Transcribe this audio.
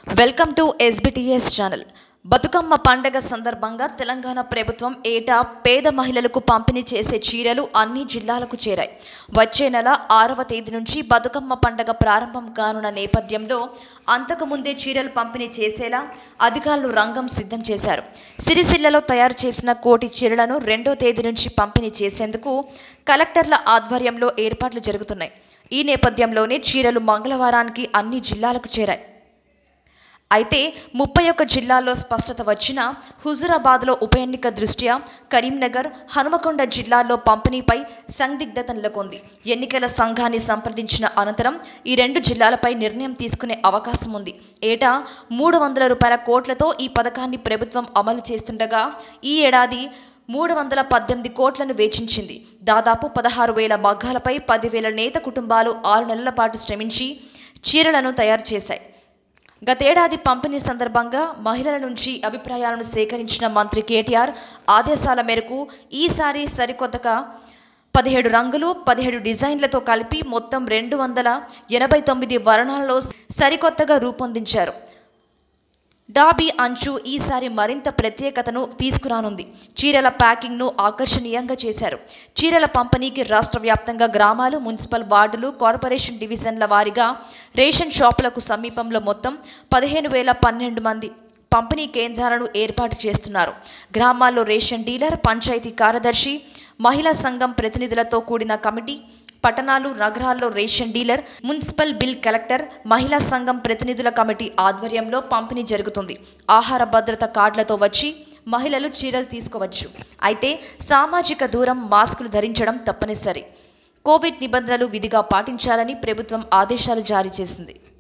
welcome to SBTS channel Bathukamma పండగ సందర్భంగా తెలంగాణ ప్రభుత్వం ఏటా పేద మహిళలకు పంపిణీ చేసే చీరలు అన్ని జిల్లాలకు చేరాయి వచ్చే నెల ఆరవ తేదీ నుంచి బతుకమ్మ పండగ ప్రారంభం కానున్న నేపథ్యంలో అంతకుముందే చీరలు పంపిణీ చేసేలా అధికారులు రంగం సిద్ధం చేశారు సిరిసిల్లలో తయారు చేసిన కోటి చీరలను రెండో తేదీ నుంచి పంపిణీ చేసేందుకు కలెక్టర్ల ఆధ్వర్యంలో ఏర్పాట్లు జరుగుతున్నాయి ఈ నేపథ్యంలోనే చీరలు మంగళవారానికి అన్ని జిల్లాలకు చేరాయి అయితే ముప్పై ఒక్క జిల్లాల్లో స్పష్టత వచ్చిన హుజురాబాద్లో ఉప ఎన్నిక దృష్ట్యా కరీంనగర్ హనుమకొండ జిల్లాల్లో పంపిణీపై సందిగ్ధత నెలకొంది ఎన్నికల సంఘాన్ని సంప్రదించిన అనంతరం ఈ రెండు జిల్లాలపై నిర్ణయం తీసుకునే అవకాశం ఉంది ఏటా మూడు వందల రూపాయల కోట్లతో ఈ పథకాన్ని ప్రభుత్వం అమలు చేస్తుండగా ఈ ఏడాది మూడు వందల పద్దెనిమిది కోట్లను వేచించింది దాదాపు పదహారు వేల మగ్గాలపై పదివేల నేత కుటుంబాలు ఆరు నెలల పాటు శ్రమించి చీరలను తయారు చేశాయి గతేడాది పంపిణీ సందర్భంగా మహిళల నుంచి అభిప్రాయాలను సేకరించిన మంత్రి కేటీఆర్ ఆదేశాల మేరకు ఈసారి సరికొత్తగా పదిహేడు రంగులు పదిహేడు డిజైన్లతో కలిపి మొత్తం రెండు వందల ఎనభై తొమ్మిది వర్ణాలలో సరికొత్తగా రూపొందించారు డాబీ అంచు ఈసారి మరింత ప్రత్యేకతను తీసుకురానుంది చీరల ప్యాకింగ్ను ఆకర్షణీయంగా చేశారు చీరల పంపిణీకి రాష్ట్ర వ్యాప్తంగా గ్రామాలు మున్సిపల్ వార్డులు కార్పొరేషన్ డివిజన్ల వారీగా రేషన్ షాపులకు సమీపంలో మొత్తం పదిహేను వేల పన్నెండు మంది పంపిణీ కేంద్రాలను ఏర్పాటు చేస్తున్నారు గ్రామాల్లో రేషన్ డీలర్ పంచాయతీ కార్యదర్శి మహిళా సంఘం ప్రతినిధులతో కూడిన కమిటీ పట్టణాలు నగరాల్లో ration dealer municipal bill collector మహిళా సంఘం ప్రతినిధుల కమిటీ ఆధ్వర్యంలో పంపిణీ జరుగుతుంది ఆహార భద్రత కార్డులతో వచ్చి మహిళలు చీరలు తీసుకోవచ్చు అయితే సామాజిక దూరం మాస్కులు ధరించడం తప్పనిసరి కోవిడ్ నిబంధనలు విధిగా పాటించాలని ప్రభుత్వం ఆదేశాలు జారీ చేసింది